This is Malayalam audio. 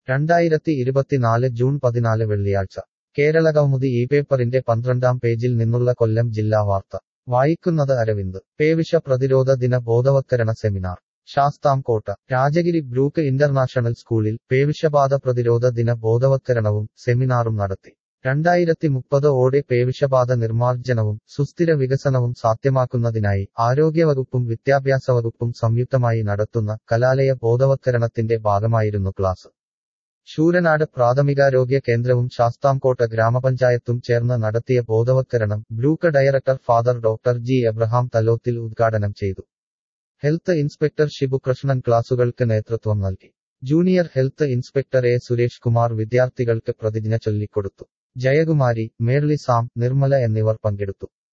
രണ്ടായിരത്തി ഇരുപത്തിനാല് ജൂൺ പതിനാല് വെള്ളിയാഴ്ച കേരളകൗമുദി ഈ പേപ്പറിന്റെ പന്ത്രണ്ടാം പേജിൽ നിന്നുള്ള കൊല്ലം ജില്ലാ വാർത്ത വായിക്കുന്നത് അരവിന്ദ് പേവിഷ പ്രതിരോധ ദിന ബോധവത്കരണ seminar Sasthamcotta Rajagiri Brook international സ്കൂളിൽ പേവിഷബാധ പ്രതിരോധ ദിന ബോധവത്കരണവും സെമിനാറും നടത്തി രണ്ടായിരത്തി മുപ്പത് ഓടെ പേവിഷബാധ നിർമ്മാർജ്ജനവും സുസ്ഥിര വികസനവും സാധ്യമാക്കുന്നതിനായി ആരോഗ്യവകുപ്പും വിദ്യാഭ്യാസ വകുപ്പും സംയുക്തമായി നടത്തുന്ന കലാലയ ബോധവത്കരണത്തിന്റെ ഭാഗമായിരുന്നു ക്ലാസ് ശൂരനാട് പ്രാഥമികാരോഗ്യ കേന്ദ്രവും ശാസ്താംകോട്ട ഗ്രാമപഞ്ചായത്തും ചേർന്ന് നടത്തിയ ബോധവത്കരണം Brook director father doctor G Abraham Thalothil ഉദ്ഘാടനം ചെയ്തു ഹെൽത്ത് ഇൻസ്പെക്ടർ ഷിബു കൃഷ്ണൻ ക്ലാസുകൾക്ക് നേതൃത്വം നൽകി junior health inspector A Suresh Kumar വിദ്യാർത്ഥികൾക്ക് പ്രതിജ്ഞ ചൊല്ലിക്കൊടുത്തു ജയകുമാരി മേർലി സാം നിർമ്മല എന്നിവർ പങ്കെടുത്തു